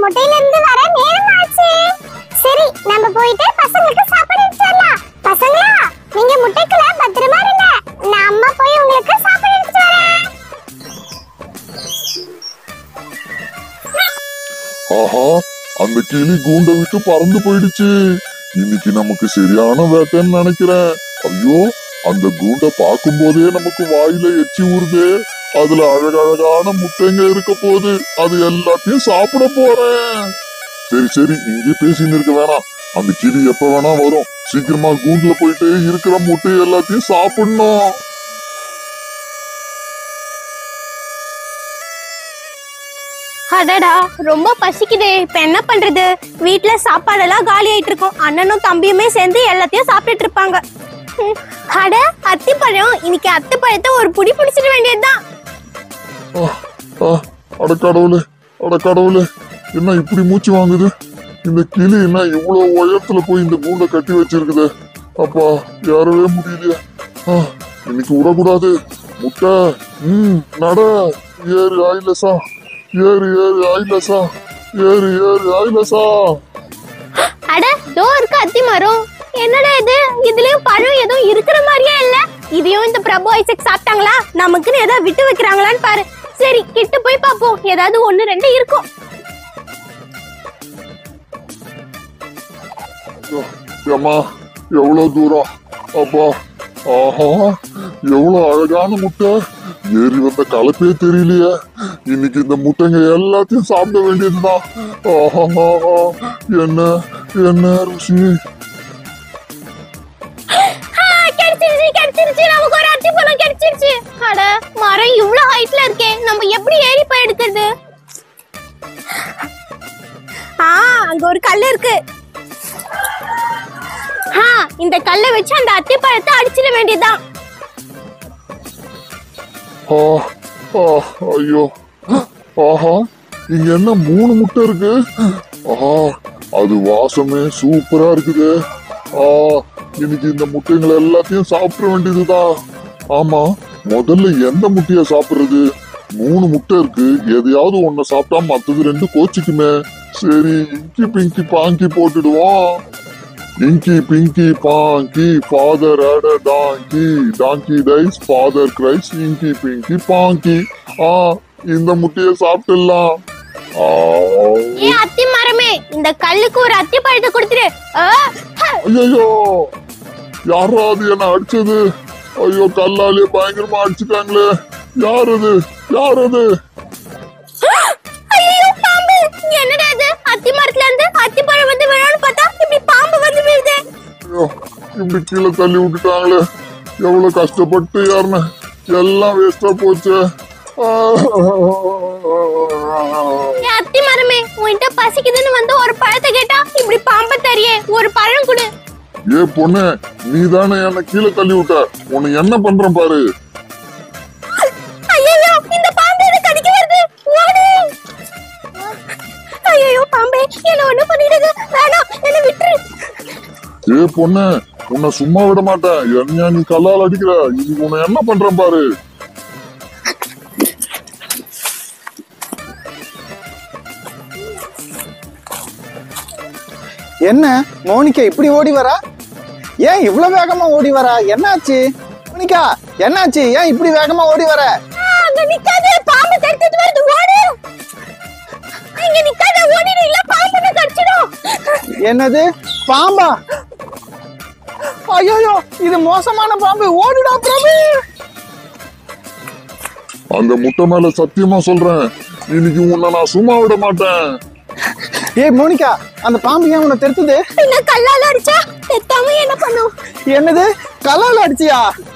முட்டையில இருந்து வர நேரம் ஆச்சு சரி நம்ம போயிட்டு பசங்களுக்கு சாப்பாடு எடுத்து வரலாம் பசங்களா நீங்க முட்டைக்குள்ள பத்திரமா இருங்க நான் அம்மா போய் உங்களுக்கு சாப்பாடு எடுத்து வரேன் ஆஹா அந்த கிளி கூண்டை விட்டு பறந்து போயிடுச்சு இன்னைக்கு நமக்கு சரியான வேட்டைன்னு நினைக்கிறேன் ஐயோ அந்த கூண்டை பார்க்கும் போதே நமக்கு வாயில எச்சி ஊறுதே அதுல அழகழகான முட்டைங்க இருக்க போகுது அது எல்லாத்தையும் சாப்பிட போறேன் சரி சரி இங்கே பேசின்னு இருக்க வேணாம் அந்த கிளி எப்ப வேணா வரும் சீக்கிரமா கூண்டுல போயிட்டு இருக்கிற முட்டை எல்லாத்தையும் சாப்பிடணும் அடடா ரொம்ப பசிக்குதே இப்ப என்ன பண்றது வீட்ல சாப்பாடெல்லாம் காலி ஆயிட்டு இருக்கும் அண்ணனும் தம்பியுமே சேர்ந்து எல்லாத்தையும் சாப்பிட்டுட்டு இருப்பாங்க ம், அட அத்திப்பழம் இன்னைக்கு அத்திப்பழத்தை ஒரு புடி பிடிச்சிட வேண்டியதுதான் ஆ, ஆ, அட கடவுளே அட கடவுளே என்ன இப்படி மூச்சு வாங்குது இந்த கிளி என்ன இவ்வளவு உயரத்துல போய் இந்த கூண்டை கட்டி வச்சிருக்குது அப்பா யாரவே முடியலையே ஆ, இன்னைக்கு விடக்கூடாது முட்டை ம் நட ஏறு ஆயிலசா ஏறு ஏறு ஆயிலசா ஏறு ஏறு ஆயிலசா அட தோ இருக்கு அத்தி மரம் என்னடா இது இதுலயும் பழம் எதுவும் இருக்கிற மாதிரியே இல்ல இதையும் இந்த பிரபு ஐசக் சாப்பிட்டாங்களா நமக்குன்னு ஏதாவது விட்டு வைக்கிறாங்களான்னு பாரு சரி கிட்ட போய் பாப்போம் ஏதாவது ஒண்ணு ரெண்டு இருக்கும் ஏம்மா எவ்வளவு தூரம் அப்பா ஆஹா எவ்வளவு அழகான முட்டை ஏறி வந்த கலப்பே தெரியலையே இன்னைக்கு இந்த முட்டைங்க எல்லாத்தையும் சாப்பிட வேண்டியதுதான் ஆஹா ஆஹா. என்ன என்ன ருசி ஆ, கிடைச்சிருச்சு கிடைச்சிருச்சு நமக்கு ஒரு அத்தி பழம் கிடைச்சிருச்சு அட மரம் இவ்வளவு ஹைட்ல இருக்கே நம்ம எப்படி ஏறி போய் எடுக்கிறது ஆ அங்க ஒரு கல் இருக்கு ஆ இந்த கல்லை வச்சு அந்த அத்தி பழத்தை அடிச்சிட வேண்டியதுதான் ஆ, ஆ, ஐயோ ஆஹா இங்க என்ன மூணு முட்டை இருக்கு ஆஹா அது வாசமே சூப்பரா இருக்குது ஆ இன்னைக்கு இந்த முட்டைங்களை எல்லாத்தையும் சாப்பிட வேண்டியதுதான் ஆமா முதல்ல எந்த முட்டைய சாப்பிடுறது மூணு முட்டை இருக்கு எதையாவது ஒண்ணு சாப்பிட்டா மத்தது ரெண்டு கோச்சிக்குமே சரி இங்கி பிங்கி பாங்கி போட்டுடுவோம் இங்கி பிங்கி பாங்கி ஃபாதர் அட donkey donkey dies father cries inky pinky பாங்கி ஆ இந்த முட்டைய சாப்பிட்டுடலாம் ஆ, ஏ அத்தி மரமே இந்த கல்லுக்கு ஒரு அத்தி பழத்தை கொடுத்துரு ஆ, ஹ. ஐயையோ யாராவது என்ன அடிச்சது ஐயோ கல்லாலே பயங்கரமா அடிச்சுட்டாங்களே யார் அது யார் அது ஐயோ பாம்பு என்னடா இது அத்தி மரத்துல இருந்து அத்தி பழம் வந்து விழான்னு பார்த்தா இப்படி பாம்பு வந்து விழுது ஐயோ இப்படி கீழே தள்ளி விட்டுட்டாங்களே எவ்வளவு கஷ்டப்பட்டு யாருன்னு எல்லாம் வேஸ்டா போச்சு ஆ. ஏ அத்தி மரமே உன்கிட்ட பசிக்குதுன்னு வந்து ஒரு பழத்தை கேட்டா இப்படி பாம்பை தரியே ஒரு பழம் கொடு ஏ பொண்ணு நீ தானே என்ன கீழே தள்ளி விட்ட உன்னை என்ன பண்றேன் பாரு ஐயோ இந்த பாம்பு என்ன கடிக்க வருது ஓடு ஐயோ பாம்பே என்ன ஒண்ணு பண்ணிடுது வேணாம் என்ன விட்டுரு ஏ பொண்ணு உன்னை சும்மா விட மாட்டேன் என்ன நீ கல்லால் அடிக்கிற இன்னைக்கு உன்னை என்ன பண்றேன் பாரு என்ன மோனிகா இப்படி ஓடி வரா ஏன் இவ்வளவு வேகமா ஓடி வரா என்னாச்சு மோனிகா என்னாச்சு ஏன் இப்படி வேகமா ஓடி வர ஆ, அங்க நிக்காத பாம்பு தடுத்துட்டு வருது ஓடு இங்க நிக்காத ஓடிடு இல்ல பாம்பு என்ன கடிச்சிடும் என்னது பாம்பா ஐயோ இது மோசமான பாம்பு ஓடுடா பிரபு அந்த முட்டை மேல சத்தியமா சொல்றேன் இன்னைக்கு உன்னை நான் சும்மா விட மாட்டேன் ஏய் மோனிகா அந்த பாம்பு ஏன் உன்னை தெருத்துது என்ன கல்லால அடிச்சா எத்தாம என்ன பண்ணும் என்னது கல்லால் அடிச்சியா